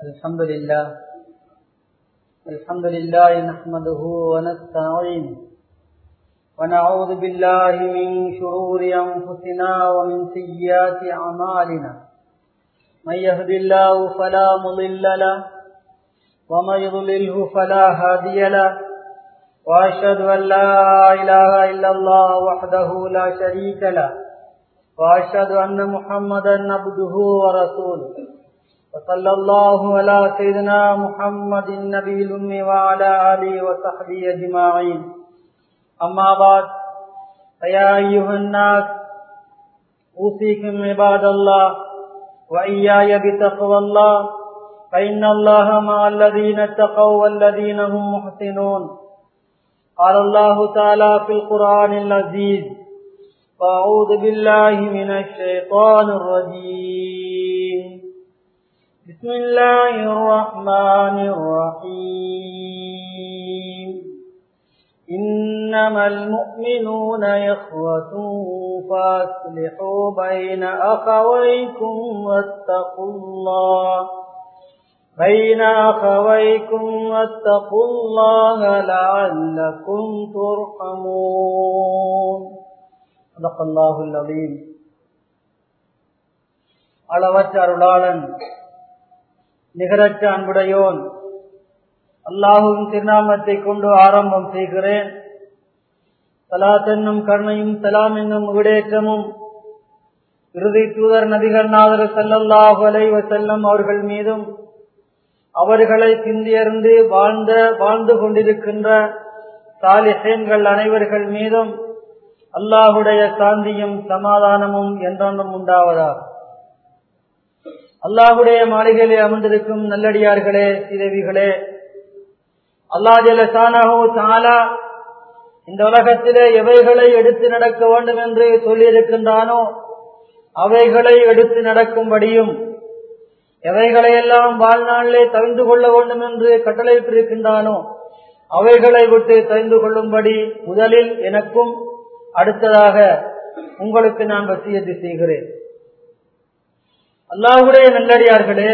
الحمد لله الحمد لله نحمده ونستعينه ونعوذ بالله من شرور أنفسنا ومن سيئات أعمالنا من يهد الله فلا مضل له ومن يضلله فلا هادي له وأشهد أن لا إله إلا الله وحده لا شريك له وأشهد أن محمدا عبده ورسوله وصلى الله على سيدنا محمد النبي الأمي وعلى آله وصحبه أجمعين أما بعد فيا أيها الناس أوصيكم عباد الله وإياي بتقوى الله فإن الله مع الذين اتقوا والذين هم محسنون قال الله تعالى في القرآن العزيز فأعوذ بالله من الشيطان الرجيم بسم الله الرحمن الرحيم إنما المؤمنون يخوة فأصلحوا بين أخويكم واتقوا الله بين أخويكم واتقوا الله لعلكم ترحمون صدق الله العظيم அளவற்ற அருளாளன் நிகரற்ற அன்புடையோன் அல்லாஹுவின் திருநாமத்தை கொண்டு ஆரம்பம் செய்கிறேன் சலாத் என்னும் கருணையும் சலாம் என்னும் விடேற்றமும் இறுதி தூதர் நதிகள் நாதர் செல்லல்லாஹு அலைவ செல்லம் அவர்கள் மீதும் அவர்களை சிந்தியறிந்து வாழ்ந்த வாழ்ந்து கொண்டிருக்கின்ற சாலிஹேன்கள் அனைவர்கள் மீதும் அல்லாஹுடைய சாந்தியும் சமாதானமும் என்றொன்றும் உண்டாவதா அல்லாஹுடைய மாளிகையிலே அமர்ந்திருக்கும் நல்லடியார்களே சிதவிகளே அல்லா ஜலசானஹோ தாலா இந்த உலகத்திலே எவைகளை எடுத்து நடக்க வேண்டும் என்று சொல்லியிருக்கின்றானோ அவைகளை எடுத்து நடக்கும்படியும் எவைகளையெல்லாம் வாழ்நாளிலே தவிர்ந்து கொள்ள வேண்டும் என்று கட்டளையிட்டிருக்கின்றானோ அவைகளை விட்டு தெரிந்து கொள்ளும்படி முதலில் எனக்கும் அடுத்ததாக உங்களுக்கு நான் வசியத்து செய்கிறேன் அல்லாஹுடைய நல்லடியார்களே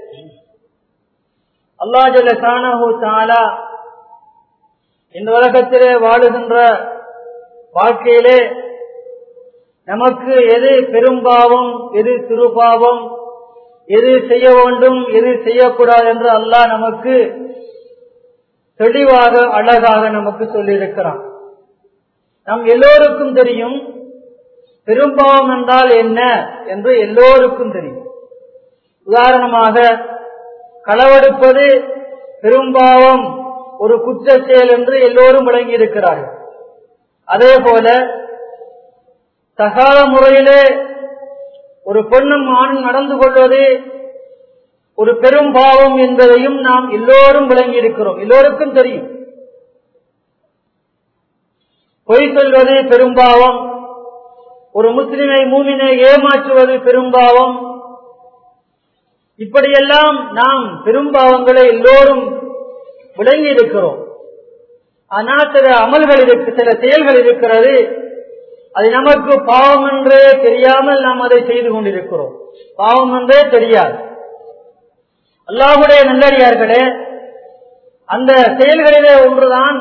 அல்லா ஜலசானஹு தாலா இந்த உலகத்திலே வாழுகின்ற வாழ்க்கையிலே நமக்கு எது பெரும்பாவம் எது சிறுபாவம் எது செய்ய வேண்டும் எது செய்யக்கூடாது என்று அல்லாஹ் நமக்கு தெளிவாக அழகாக நமக்கு சொல்லியிருக்கிறான் நம் எல்லோருக்கும் தெரியும் பெரும்பாவம் என்றால் என்ன என்று எல்லோருக்கும் தெரியும் உதாரணமாக களவெடுப்பது பெரும்பாவம் ஒரு குற்ற செயல் என்று எல்லோரும் விளங்கி இருக்கிறார்கள் அதே போல தகாத முறையிலே ஒரு பெண்ணும் ஆணும் நடந்து கொள்வது ஒரு பெரும் பாவம் என்பதையும் நாம் எல்லோரும் விளங்கி இருக்கிறோம் எல்லோருக்கும் தெரியும் பொய் சொல்வது பெரும்பாவம் ஒரு முஸ்லிமை மூமினை ஏமாற்றுவது பெரும்பாவம் இப்படியெல்லாம் நாம் பெரும்பாவங்களை எல்லோரும் விளங்கி இருக்கிறோம் ஆனால் சில அமல்கள் இருக்கு சில செயல்கள் இருக்கிறது அது நமக்கு பாவம் என்றே தெரியாமல் நாம் அதை செய்து கொண்டிருக்கிறோம் பாவம் என்றே தெரியாது அல்லாஹுடைய நல்லடியார்களே அந்த செயல்களிலே ஒன்றுதான்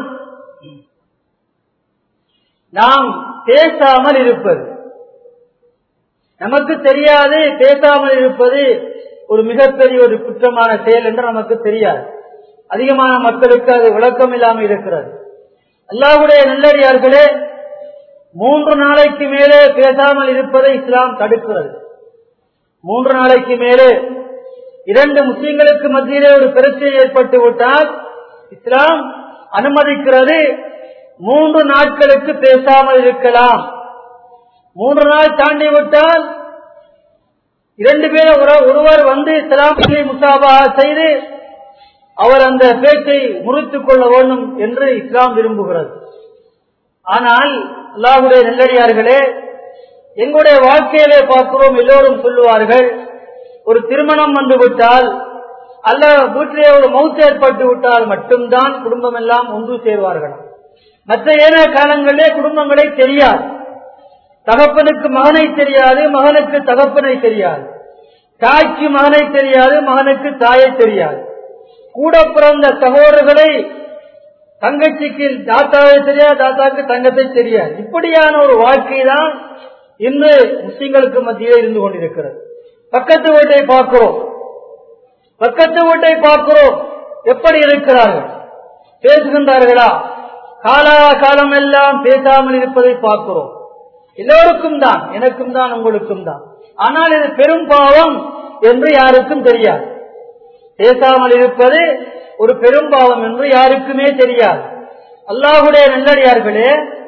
நாம் பேசாமல் இருப்பது நமக்கு தெரியாது பேசாமல் இருப்பது ஒரு மிகப்பெரிய ஒரு குற்றமான செயல் என்று நமக்கு தெரியாது அதிகமான மக்களுக்கு அது விளக்கம் இல்லாமல் இருக்கிறது அல்லாஹுடைய நல்லடியார்களே மூன்று நாளைக்கு மேலே பேசாமல் இருப்பதை இஸ்லாம் தடுக்கிறது மூன்று நாளைக்கு மேலே இரண்டு முஸ்லிம்களுக்கு மத்தியிலே ஒரு பிரச்சனை ஏற்பட்டு விட்டால் இஸ்லாம் அனுமதிக்கிறது மூன்று நாட்களுக்கு பேசாமல் இருக்கலாம் மூன்று நாள் தாண்டி விட்டால் இரண்டு பேரும் ஒருவர் வந்து இஸ்லாமியை முசாபா செய்து அவர் அந்த பேச்சை முறித்துக் கொள்ள வேண்டும் என்று இஸ்லாம் விரும்புகிறது ஆனால் அல்லாஹுடைய நெல்லடியார்களே எங்களுடைய வாழ்க்கையிலே பார்க்கிறோம் எல்லோரும் சொல்லுவார்கள் ஒரு திருமணம் வந்து விட்டால் அல்ல வீட்டிலே ஒரு மவுத்து ஏற்பட்டு விட்டால் மட்டும்தான் குடும்பம் எல்லாம் ஒன்று சேர்வார்கள் மற்ற ஏன காலங்களிலே குடும்பங்களே தெரியாது தகப்பனுக்கு மகனை தெரியாது மகனுக்கு தகப்பனை தெரியாது தாய்க்கு மகனை தெரியாது மகனுக்கு தாயை தெரியாது கூட பிறந்த சகோதரர்களை தங்கச்சிக்கு தாத்தாவை தெரியாது தாத்தாவுக்கு தங்கத்தை தெரியாது இப்படியான ஒரு வாழ்க்கை தான் இன்று முஸ்லிம்களுக்கு மத்தியிலே இருந்து கொண்டிருக்கிறது பக்கத்து வீட்டை பார்க்கிறோம் பக்கத்து வீட்டை பார்க்கிறோம் எப்படி இருக்கிறார்கள் பேசுகின்றார்களா காலா காலம் எல்லாம் பேசாமல் இருப்பதை பார்க்கிறோம் எல்லோருக்கும் தான் எனக்கும் தான் உங்களுக்கும் தான் ஆனால் இது பெரும் பாவம் என்று யாருக்கும் தெரியாது பேசாமல் இருப்பது ஒரு பெரும் பாவம் என்று யாருக்குமே தெரியாது அல்லாஹுடைய நல்லடியார்களே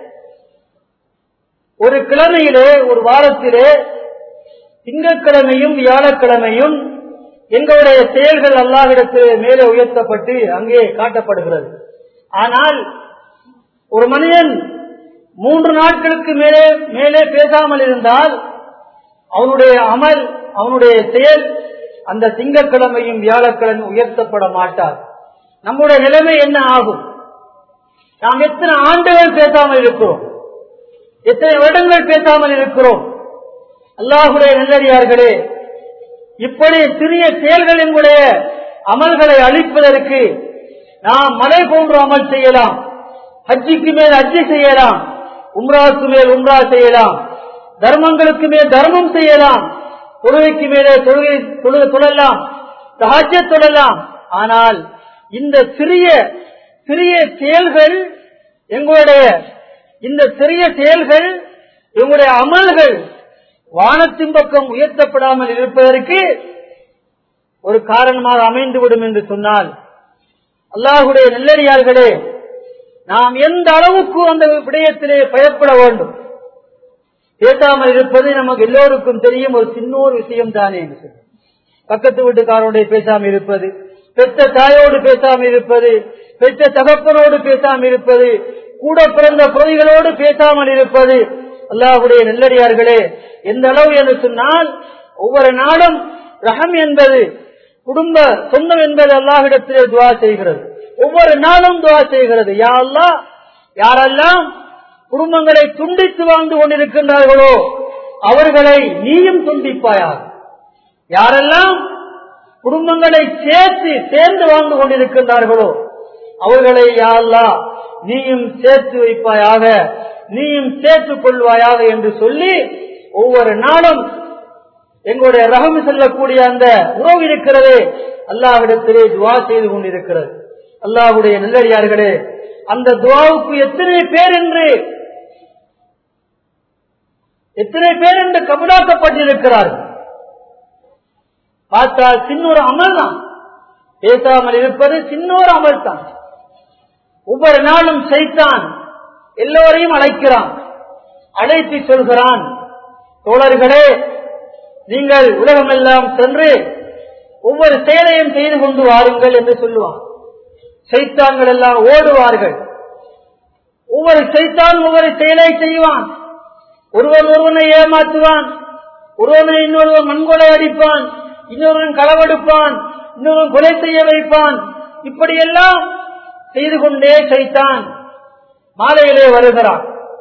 ஒரு கிழமையிலே ஒரு வாரத்திலே திங்கட்கிழமையும் வியாழக்கிழமையும் எங்களுடைய செயல்கள் அல்லாஹிடத்தில் மேலே உயர்த்தப்பட்டு அங்கே காட்டப்படுகிறது ஆனால் ஒரு மனிதன் மூன்று நாட்களுக்கு மேலே மேலே பேசாமல் இருந்தால் அவனுடைய அமல் அவனுடைய செயல் அந்த திங்கட்கிழமையும் வியாழக்கிழமை உயர்த்தப்பட மாட்டார் நம்முடைய நிலைமை என்ன ஆகும் நாம் எத்தனை ஆண்டுகள் பேசாமல் இருக்கிறோம் எத்தனை வருடங்கள் பேசாமல் இருக்கிறோம் அல்லாஹுடைய நல்லடியார்களே இப்படி சிறிய செயல்கள் எங்களுடைய அமல்களை அழிப்பதற்கு நாம் மலை போன்று அமல் செய்யலாம் ஹஜ்ஜிக்கு மேல் ஹஜ்ஜி செய்யலாம் உம்ராவுக்கு மேல் உம்ரா செய்யலாம் தர்மங்களுக்கு மேல் தர்மம் செய்யலாம் தொழுகைக்கு மேலே தொழுகை தொழுகை தொழலாம் சஹஜ தொழலாம் ஆனால் இந்த சிறிய சிறிய செயல்கள் எங்களுடைய இந்த சிறிய செயல்கள் எங்களுடைய அமல்கள் வானத்தின் பக்கம் உயர்த்தப்படாமல் இருப்பதற்கு ஒரு காரணமாக அமைந்துவிடும் என்று சொன்னால் அல்லாஹுடைய நெல்லடியார்களே நாம் எந்த அளவுக்கு அந்த விடயத்திலே பயப்பட வேண்டும் பேசாமல் இருப்பது நமக்கு எல்லோருக்கும் தெரியும் ஒரு சின்ன ஒரு விஷயம் தானே என்று சொல்லி பக்கத்து வீட்டுக்காரோட பேசாமல் இருப்பது பெற்ற தாயோடு பேசாமல் இருப்பது பெற்ற தகப்பனோடு பேசாமல் இருப்பது கூட பிறந்த குழந்தைகளோடு பேசாமல் இருப்பது அல்லாஹுடைய நெல்லடியார்களே எந்த அளவு என்று சொன்னால் ஒவ்வொரு நாளும் ரகம் என்பது குடும்ப சொந்தம் என்பது அல்லாஹிடத்திலே துவா செய்கிறது ஒவ்வொரு நாளும் துவா செய்கிறது யா அல்லா யாரெல்லாம் குடும்பங்களை துண்டித்து வாழ்ந்து கொண்டிருக்கின்றார்களோ அவர்களை நீயும் துண்டிப்பாயாக யாரெல்லாம் குடும்பங்களை சேர்த்து சேர்ந்து வாழ்ந்து கொண்டிருக்கின்றார்களோ அவர்களை யாழ்லா நீயும் சேர்த்து வைப்பாயாக நீயும் சேர்த்துக் கொள்வாயாக என்று சொல்லி ஒவ்வொரு நாளும் எங்களுடைய ரகம் செல்லக்கூடிய அந்த உறவு இருக்கிறதே அல்லாஹிடத்திலே துவா செய்து கொண்டிருக்கிறது அல்லாஹுடைய நல்லடியார்களே அந்த துவாவுக்கு எத்தனை பேர் என்று எத்தனை பேர் என்று கபடாக்கப்பட்டிருக்கிறார்கள் பார்த்தால் சின்னொரு அமல் தான் பேசாமல் இருப்பது சின்னொரு அமல் தான் ஒவ்வொரு நாளும் செய்தான் எல்லோரையும் அழைக்கிறான் அழைத்து சொல்கிறான் தோழர்களே நீங்கள் உலகமெல்லாம் சென்று ஒவ்வொரு செயலையும் செய்து கொண்டு வாருங்கள் என்று சொல்லுவான் செய்தான்கள் எல்லாம் ஓடுவார்கள் ஒவ்வொரு செய்தான் ஒவ்வொரு செயலை செய்வான் ஒருவன் ஒருவனை ஏமாற்றுவான் ஒருவனை இன்னொருவன் மண்கொலை அடிப்பான் இன்னொருவன் களவெடுப்பான் இன்னொருவன் கொலை செய்ய வைப்பான் இப்படியெல்லாம் செய்து கொண்டே சைத்தான் மாலையிலே வருகிறான்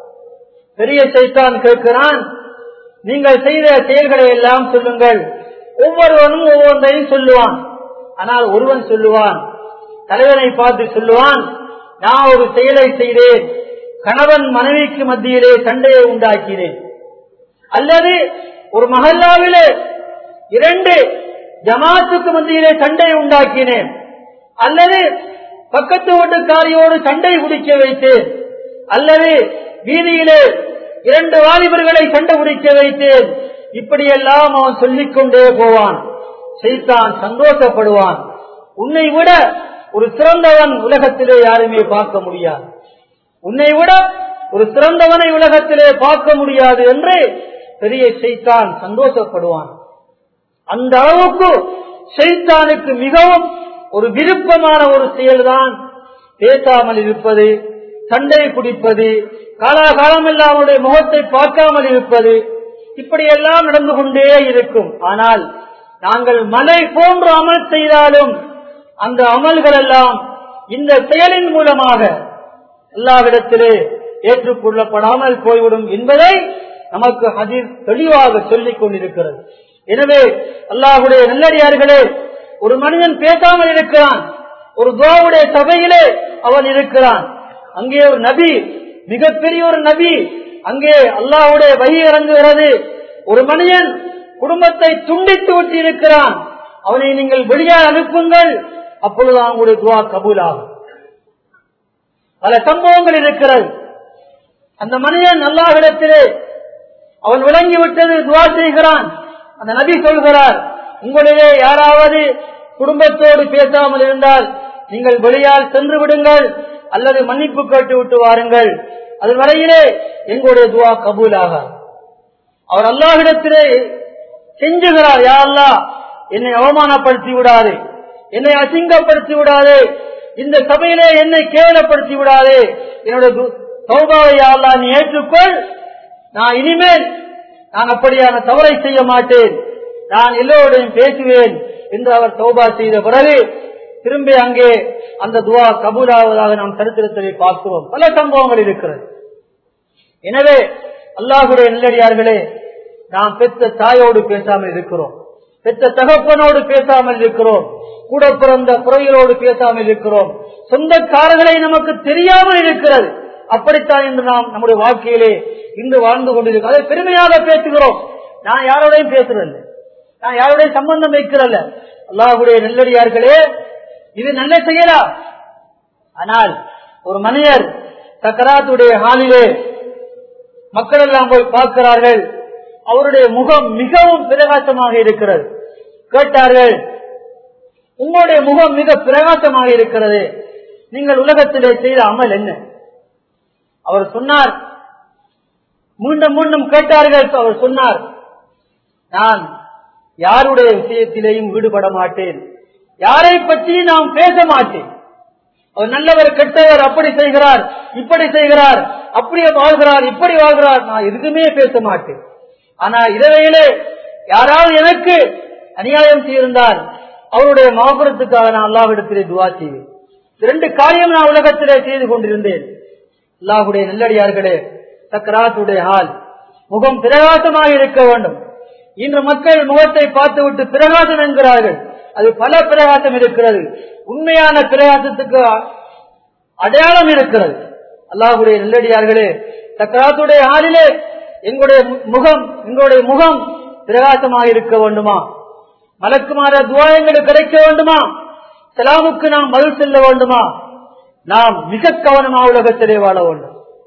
பெரிய சைத்தான் கேட்கிறான் நீங்கள் செய்த செயல்களை எல்லாம் சொல்லுங்கள் ஒவ்வொருவனும் ஒவ்வொன்றையும் சொல்லுவான் ஆனால் ஒருவன் சொல்லுவான் தலைவனை பார்த்து சொல்லுவான் நான் ஒரு செயலை செய்தேன் கணவன் மனைவிக்கு மத்தியிலே சண்டையை உண்டாக்கினேன் அல்லது ஒரு மகல்லாவிலே இரண்டு ஜமாத்துக்கு மத்தியிலே சண்டையை உண்டாக்கினேன் அல்லது பக்கத்து வீட்டுக்காரியோடு சண்டை குடிக்க வைத்தேன் அல்லது வீதியிலே இரண்டு வாலிபர்களை சண்டை குடிக்க வைத்தேன் இப்படியெல்லாம் அவன் சொல்லிக் கொண்டே போவான் செய்தான் சந்தோஷப்படுவான் உன்னை விட ஒரு சிறந்தவன் உலகத்திலே யாருமே பார்க்க முடியாது உன்னை விட ஒரு சிறந்தவனை உலகத்திலே பார்க்க முடியாது என்று பெரிய செய்தான் சந்தோஷப்படுவான் அந்த அளவுக்கு செய்தானுக்கு மிகவும் ஒரு விருப்பமான ஒரு செயல்தான் பேசாமல் இருப்பது சண்டை குடிப்பது காலாகாலமெல்லாம் அவனுடைய முகத்தை பார்க்காமல் இருப்பது இப்படியெல்லாம் நடந்து கொண்டே இருக்கும் ஆனால் நாங்கள் மலை போன்று அமல் செய்தாலும் அந்த அமல்கள் எல்லாம் இந்த செயலின் மூலமாக எல்லாவிடத்திலே ஏற்றுக்கொள்ளப்படாமல் போய்விடும் என்பதை நமக்கு அதில் தெளிவாக சொல்லிக் கொண்டிருக்கிறது எனவே அல்லாஹுடைய நல்லடியார்களே ஒரு மனிதன் பேசாமல் இருக்கிறான் ஒரு துவாவுடைய சபையிலே அவன் இருக்கிறான் அங்கே ஒரு நபி மிகப்பெரிய ஒரு நபி அங்கே அல்லாஹுடைய வழி இறங்குகிறது ஒரு மனிதன் குடும்பத்தை துண்டித்து விட்டு இருக்கிறான் அவனை நீங்கள் வெளியே அனுப்புங்கள் அப்பொழுது அவங்களுடைய துவா கபூலாகும் பல சம்பவங்கள் இருக்கிறது அந்த மனிதன் அல்லாஹிடத்திலே அவன் விளங்கி விட்டது துவா செய்கிறான் அந்த நபி சொல்கிறார் உங்களிலே யாராவது குடும்பத்தோடு பேசாமல் இருந்தால் நீங்கள் வெளியால் சென்று விடுங்கள் அல்லது மன்னிப்பு கேட்டு விட்டு வாருங்கள் அது வரையிலே எங்களுடைய துவா கபூலாக அவர் அல்லாஹிடத்திலே செஞ்சுகிறார் யா அல்லா என்னை அவமானப்படுத்தி விடாதே என்னை அசிங்கப்படுத்தி விடாதே இந்த சபையிலே என்னை கேவலப்படுத்தி விடாதே என்னோட சௌபாவை யா அல்லா நீ ஏற்றுக்கொள் நான் இனிமேல் நான் அப்படியான தவறை செய்ய மாட்டேன் நான் எல்லோருடையும் பேசுவேன் என்று அவர் தௌபா செய்த பிறகு திரும்பி அங்கே அந்த துவா கபூலாவதாக நாம் சரித்திரத்திலே பார்க்கிறோம் பல சம்பவங்கள் இருக்கிறது எனவே அல்லாஹுடைய நெல்லடியார்களே நாம் பெற்ற தாயோடு பேசாமல் இருக்கிறோம் பெற்ற தகப்பனோடு பேசாமல் இருக்கிறோம் கூட பிறந்த குறைகளோடு பேசாமல் இருக்கிறோம் சொந்தக்காரர்களை நமக்கு தெரியாமல் இருக்கிறது அப்படித்தான் என்று நாம் நம்முடைய வாழ்க்கையிலே இன்று வாழ்ந்து கொண்டிருக்கிறோம் அதை பெருமையாக பேசுகிறோம் நான் யாரோடையும் பேசுறதில்லை நான் யாரோடையும் சம்பந்தம் வைக்கிறல்ல அல்லாஹுடைய நெல்லடியார்களே இது நல்ல செயலா ஆனால் ஒரு மனிதர் சக்கராத்துடைய ஹாலிலே மக்கள் எல்லாம் போய் பார்க்கிறார்கள் அவருடைய முகம் மிகவும் பிரகாசமாக இருக்கிறது கேட்டார்கள் உங்களுடைய முகம் மிக பிரகாசமாக இருக்கிறது நீங்கள் உலகத்திலே செய்த அமல் என்ன அவர் சொன்னார் மீண்டும் மீண்டும் கேட்டார்கள் அவர் சொன்னார் நான் யாருடைய விஷயத்திலேயும் ஈடுபட மாட்டேன் யாரை பற்றி நாம் பேச மாட்டேன் அவர் நல்லவர் கெட்டவர் அப்படி செய்கிறார் இப்படி செய்கிறார் அப்படியே வாழ்கிறார் இப்படி வாழ்கிறார் நான் எதுக்குமே பேச மாட்டேன் ஆனா இரவையிலே யாராவது எனக்கு அநியாயம் செய்திருந்தால் அவருடைய மாபுரத்துக்காக நான் அல்லாவிடத்திலே துவா செய்வேன் இரண்டு காரியம் நான் உலகத்திலே செய்து கொண்டிருந்தேன் அல்லாஹுடைய நல்லடியார்களே சக்கராத்துடைய ஆள் முகம் பிரகாசமாக இருக்க வேண்டும் இன்று மக்கள் முகத்தை பார்த்துவிட்டு பிரகாசம் என்கிறார்கள் அது பல பிரகாசம் இருக்கிறது உண்மையான பிரகாசத்துக்கு அடையாளம் இருக்கிறது அல்லாஹுடைய நல்லடியார்களே சக்கராத்துடைய ஆளிலே எங்களுடைய முகம் எங்களுடைய முகம் பிரகாசமாக இருக்க வேண்டுமா மலக்குமார துவாயங்களுக்கு கிடைக்க வேண்டுமா சலாமுக்கு நாம் பதில் செல்ல வேண்டுமா நாம் மிக கவனமாக உலகத்திலே வாழ வேண்டும்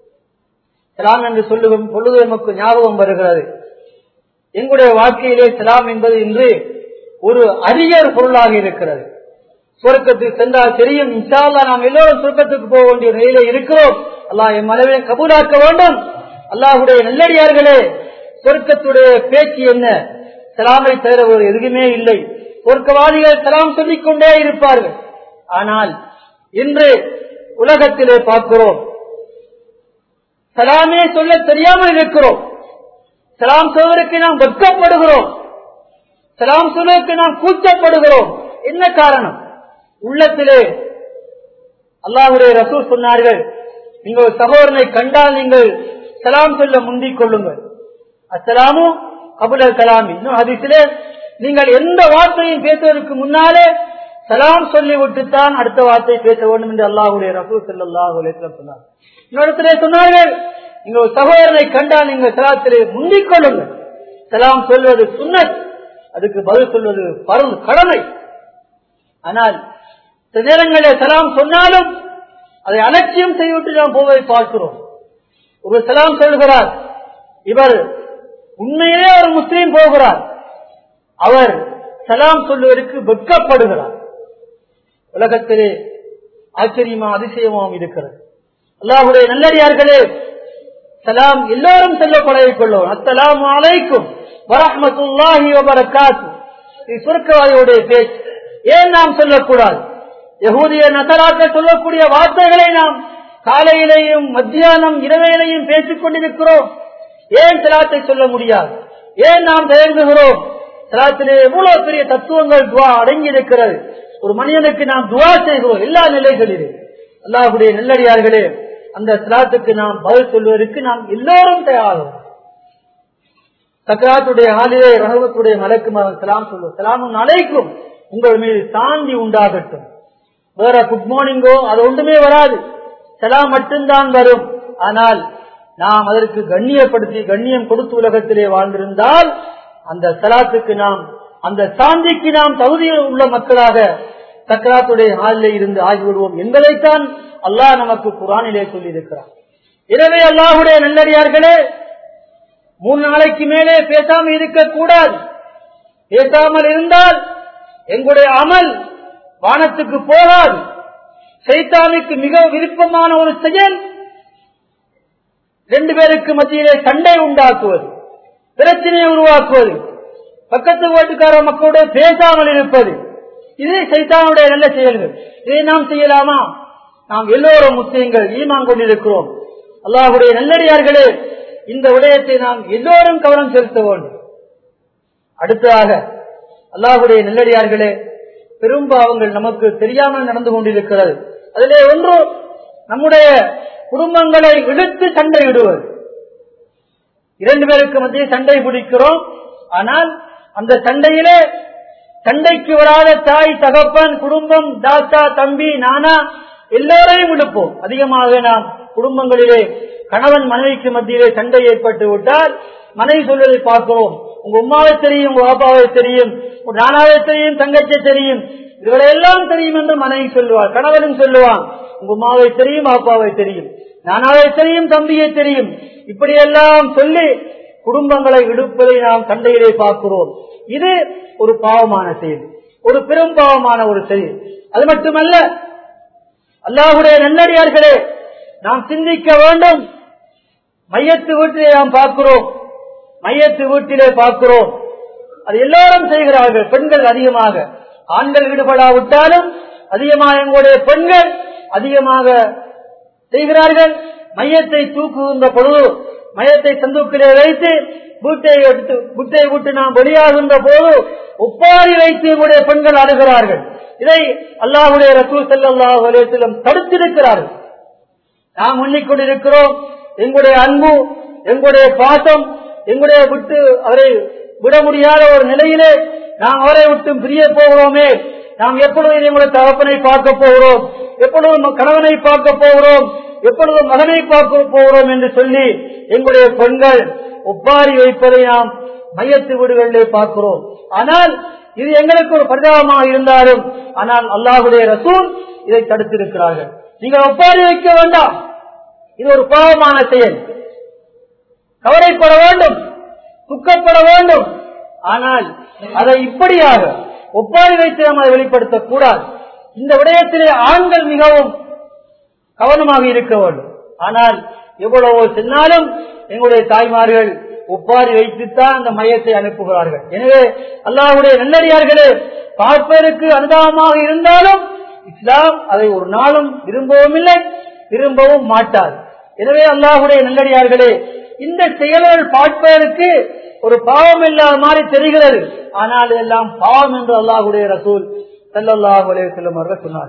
சலாம் என்று சொல்லுவோம் பொழுது நமக்கு ஞாபகம் வருகிறது எங்களுடைய வாழ்க்கையிலே சலாம் என்பது இன்று ஒரு அரியர் பொருளாக இருக்கிறது சொர்க்கத்துக்கு சென்றால் தெரியும் இன்ஷால்லா நாம் எல்லோரும் சொர்க்கத்துக்கு போக வேண்டிய நிலையில இருக்கிறோம் அல்லாஹ் என் மனதை கபூலாக்க வேண்டும் அல்லாஹுடைய நல்லடியார்களே சொர்க்கத்துடைய பேச்சு என்ன சலாமை தவிர ஒரு எதுவுமே இல்லை சொர்க்கவாதிகள் சலாம் சொல்லிக் கொண்டே இருப்பார்கள் ஆனால் இன்று உலகத்திலே பார்க்கிறோம் சலாமே சொல்ல தெரியாமல் இருக்கிறோம் சலாம் சொல்வதற்கு நாம் வெட்கப்படுகிறோம் சலாம் சொல்வதற்கு நாம் கூச்சப்படுகிறோம் என்ன காரணம் உள்ளத்திலே அல்லாஹுடைய ரசூல் சொன்னார்கள் நீங்கள் சகோதரனை கண்டால் நீங்கள் சலாம் சொல்ல முந்திக் கொள்ளுங்கள் அஸ்ஸலாமும் கபுலல் கலாமி இன்னும் அதிசிலே நீங்கள் எந்த வார்த்தையும் பேசுவதற்கு முன்னாலே சலாம் சொல்லிவிட்டுத்தான் அடுத்த வார்த்தை பேச வேண்டும் என்று அல்லாஹுடைய ரசூல் செல்லாஹு சொன்னார் இன்னொருத்திலே சொன்னார்கள் நீங்கள் ஒரு சகோதரனை கண்டால் நீங்கள் சலாத்திலே முந்திக் கொள்ளுங்கள் சலாம் சொல்வது சுண்ணத் அதுக்கு பதில் சொல்வது பருள் கடமை ஆனால் சில நேரங்களில் சலாம் சொன்னாலும் அதை அலட்சியம் செய்துவிட்டு நாம் போவதை பார்க்கிறோம் ஒரு சலாம் சொல்கிறார் இவர் உண்மையிலே ஒரு முஸ்லீம் போகிறார் அவர் சலாம் சொல்லுவதற்கு வெட்கப்படுகிறார் உலகத்திலே ஆச்சரியமா அதிசயமாகவும் இருக்கிறது அல்லாஹுடைய நல்லடியார்களே சலாம் எல்லோரும் சொல்ல பழகிக் கொள்ளும் அஸ்லாம் அலைக்கும் வரஹமத்துல்லாஹி வபரகாத்து இது சுருக்கவாதியுடைய பேச்சு ஏன் நாம் சொல்லக்கூடாது யகூதிய நசராக்கள் சொல்லக்கூடிய வார்த்தைகளை நாம் காலையிலேயும் மத்தியானம் இரவையிலையும் பேசிக் கொண்டிருக்கிறோம் ஏன் சலாத்தை சொல்ல முடியாது ஏன் நாம் தயங்குகிறோம் சலாத்திலே எவ்வளவு பெரிய தத்துவங்கள் துவா அடங்கி இருக்கிறது ஒரு மனிதனுக்கு நாம் துவா செய்கிறோம் எல்லா நிலைகளிலும் அல்லாஹுடைய நெல்லடியார்களே அந்த சலாத்துக்கு நாம் பதில் சொல்வதற்கு நாம் எல்லோரும் தயாரும் சக்கராத்துடைய ஆளிலே ரகவத்துடைய மலக்குமாரன் சலாம் சொல்லு சலாமும் அழைக்கும் உங்கள் மீது சாந்தி உண்டாகட்டும் வேற குட் மார்னிங்கோ அது ஒன்றுமே வராது சலாம் மட்டும்தான் வரும் ஆனால் நாம் அதற்கு கண்ணியப்படுத்தி கண்ணியம் கொடுத்து உலகத்திலே வாழ்ந்திருந்தால் அந்த சலாத்துக்கு நாம் அந்த சாந்திக்கு நாம் தகுதியில் உள்ள மக்களாக சக்கராத்துடைய ஆளிலே இருந்து ஆகிவிடுவோம் என்பதைத்தான் அல்லாஹ் நமக்கு குரானிலே சொல்லியிருக்கிறார் எனவே அல்லாஹுடைய நல்லடியார்களே மூணு நாளைக்கு மேலே பேசாமல் இருக்கக்கூடாது பேசாமல் இருந்தால் எங்களுடைய அமல் வானத்துக்கு போகாது சைத்தானுக்கு மிக விருப்பமான ஒரு செயல் ரெண்டு பேருக்கு மத்தியிலே சண்டை உண்டாக்குவது பிரச்சனையை உருவாக்குவது பக்கத்து வீட்டுக்கார மக்களோட பேசாமல் இருப்பது இது சைத்தானுடைய நல்ல செயல்கள் இதை நாம் செய்யலாமா நாம் எல்லோரும் முஸ்லீம்கள் ஈமான் கொண்டிருக்கிறோம் அல்லாஹுடைய நல்லடியார்களே இந்த விடயத்தை நாம் எல்லோரும் கவனம் செலுத்த வேண்டும் அடுத்ததாக அல்லாஹுடைய நல்லடியார்களே பெரும்பாவங்கள் நமக்கு தெரியாமல் நடந்து கொண்டிருக்கிறது அதிலே ஒன்று நம்முடைய குடும்பங்களை இழுத்து சண்டையிடுவது இரண்டு பேருக்கு மத்திய சண்டை பிடிக்கிறோம் ஆனால் அந்த சண்டையிலே சண்டைக்கு வராத தாய் தகப்பன் குடும்பம் தாத்தா தம்பி நானா எல்லோரையும் விடுப்போம் அதிகமாக நாம் குடும்பங்களிலே கணவன் மனைவிக்கு மத்தியிலே சண்டை ஏற்பட்டு விட்டால் மனைவி சொல்வதை பார்க்கிறோம் உங்க உமாவை தெரியும் உங்க பாப்பாவை தெரியும் உங்க நானாவை தெரியும் தங்கச்சை தெரியும் இவரை எல்லாம் தெரியும் என்று மனைவி சொல்லுவார் கணவனும் சொல்லுவான் உங்க உமாவை தெரியும் பாப்பாவை தெரியும் நானாவை தெரியும் தம்பியை தெரியும் இப்படியெல்லாம் சொல்லி குடும்பங்களை விடுப்பதை நாம் சண்டையிலே பார்க்கிறோம் இது ஒரு பாவமான செயல் ஒரு பெரும் பாவமான ஒரு செயல் அது மட்டுமல்ல அல்லாஹுடைய நல்லடியார்களே நாம் சிந்திக்க வேண்டும் மையத்து வீட்டிலே நாம் பார்க்கிறோம் மையத்து வீட்டிலே பார்க்கிறோம் அது எல்லாரும் செய்கிறார்கள் பெண்கள் அதிகமாக ஆண்கள் ஈடுபடாவிட்டாலும் அதிகமாக எங்களுடைய பெண்கள் அதிகமாக செய்கிறார்கள் மையத்தை தூக்குகின்ற பொழுது மையத்தை சந்தூக்கிலே வைத்து வீட்டை எடுத்து வீட்டை விட்டு நாம் வெளியாகின்ற போது ஒப்பாரி வைத்து எங்களுடைய பெண்கள் அழுகிறார்கள் இதை அல்லாஹுடைய ரசூல் செல்லாஹ் வலயத்திலும் தடுத்திருக்கிறார்கள் நாம் எண்ணிக்கொண்டிருக்கிறோம் எங்களுடைய அன்பு எங்களுடைய பாசம் எங்களுடைய விட்டு அவரை விட முடியாத ஒரு நிலையிலே நாம் அவரை விட்டு பிரிய போகிறோமே நாம் எப்பொழுது எங்களுடைய தகப்பனை பார்க்க போகிறோம் எப்பொழுது கணவனை பார்க்க போகிறோம் எப்பொழுது மகனை பார்க்க போகிறோம் என்று சொல்லி எங்களுடைய பெண்கள் ஒப்பாரி வைப்பதை நாம் மையத்து வீடுகளிலே பார்க்கிறோம் ஆனால் இது எங்களுக்கு ஒரு பரிதாபமாக இருந்தாலும் ஆனால் அல்லாஹுடைய ரசூல் இதை தடுத்திருக்கிறார்கள் நீங்கள் ஒப்பாரி வைக்க வேண்டாம் இது ஒரு பாவமான செயல் கவலைப்பட வேண்டும் துக்கப்பட வேண்டும் ஆனால் அதை இப்படியாக ஒப்பாரி வைத்து நாம் அதை வெளிப்படுத்தக் கூடாது இந்த விடயத்திலே ஆண்கள் மிகவும் கவனமாக இருக்க வேண்டும் ஆனால் எவ்வளவோ சென்னாலும் எங்களுடைய தாய்மார்கள் ஒப்பாரி வைத்துத்தான் அந்த மையத்தை அனுப்புகிறார்கள் எனவே அல்லாஹுடைய நல்லடியார்களே பார்ப்பதற்கு அனுதாபமாக இருந்தாலும் இஸ்லாம் அதை ஒரு நாளும் விரும்பவும் இல்லை விரும்பவும் மாட்டார் எனவே அல்லாஹுடைய நல்லடியார்களே இந்த செயல்கள் பார்ப்பதற்கு ஒரு பாவம் இல்லாத மாதிரி தெரிகிறது ஆனால் இதெல்லாம் பாவம் என்று அல்லாஹுடைய ரசூல் செல்லல்லாஹு அலைய செல்லும் அவர்கள் சொன்னார்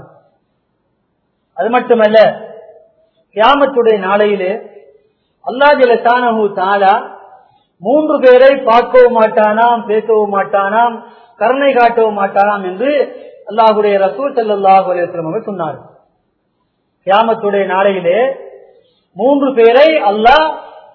அது மட்டுமல்ல கியாமத்துடைய நாளையிலே அல்லா ஜலசானஹு தாலா மூன்று பேரை பார்க்கவும் மாட்டானாம் பேசவும் மாட்டானாம் கருணை காட்டவும் மாட்டானாம் என்று அல்லாஹுடைய ரசூல் செல்லல்லாஹு அலையம் அவர் சொன்னார் கியாமத்துடைய நாளையிலே மூன்று பேரை அல்லாஹ்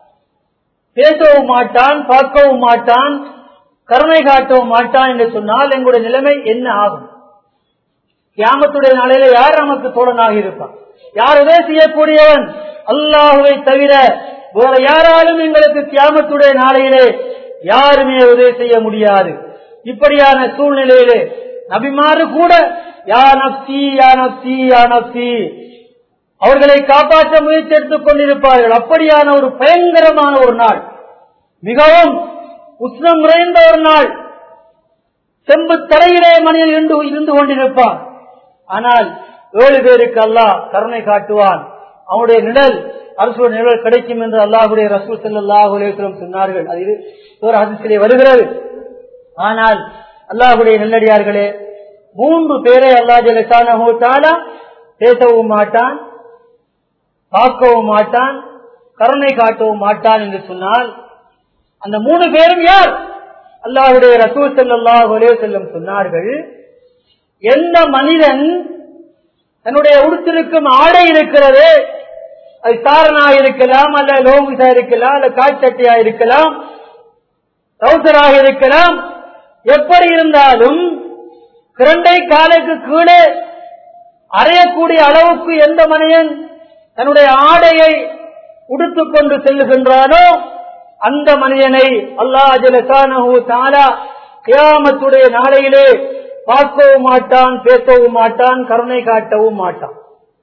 பேசவும் மாட்டான் பார்க்கவும் மாட்டான் கருணை காட்டவும் மாட்டான் என்று சொன்னால் எங்களுடைய நிலைமை என்ன ஆகும் கியாமத்துடைய நாளையில யார் நமக்கு தோழனாக இருப்பான் யார் உதவி செய்யக்கூடியவன் அல்லாஹுவை தவிர வேற யாராலும் எங்களுக்கு கியாமத்துடைய நாளையிலே யாருமே உதவி செய்ய முடியாது இப்படியான சூழ்நிலையிலே நபிமாறு கூட யா நப்சி யா நப்சி யா நப்சி அவர்களை காப்பாற்ற முயற்சி எடுத்துக் கொண்டிருப்பார்கள் அப்படியான ஒரு பயங்கரமான ஒரு நாள் மிகவும் உஷ்ணம் நிறைந்த ஒரு நாள் செம்பு தலையிலே மனிதன் இருந்து இருந்து கொண்டிருப்பான் ஆனால் ஏழு பேருக்கு அல்லாஹ் கருணை காட்டுவான் அவனுடைய நிழல் அரசு நிழல் கிடைக்கும் என்று அல்லாஹுடைய ரசூல் செல்லாஹு சொன்னார்கள் அது ஒரு அதிசயிலே வருகிறது ஆனால் அல்லாஹுடைய நெல்லடியார்களே மூன்று பேரை அல்லா ஜலசான பேசவும் மாட்டான் பார்க்கவும் மாட்டான் கருணை காட்டவும் மாட்டான் என்று சொன்னால் அந்த மூணு பேரும் யார் அல்லாஹுடைய ரசூல் ஸல்லல்லாஹு அலைஹி வஸல்லம் சொன்னார்கள் எந்த மனிதன் தன்னுடைய உடுத்திருக்கும் ஆடை இருக்கிறது அது சாரனா இருக்கலாம் அல்ல லோங்குசா இருக்கலாம் அல்ல காய்ச்சட்டியா இருக்கலாம் ரவுசராக இருக்கலாம் எப்படி இருந்தாலும் கிரண்டை காலுக்கு கீழே அறையக்கூடிய அளவுக்கு எந்த மனிதன் தன்னுடைய ஆடையை உடுத்துக் கொண்டு செல்லுகின்றானோ அந்த மனிதனை அல்லாஹ் ஜலசானஹு தாலா கியாமத்துடைய நாளையிலே பார்க்கவும் மாட்டான் பேசவும் மாட்டான் கருணை காட்டவும் மாட்டான்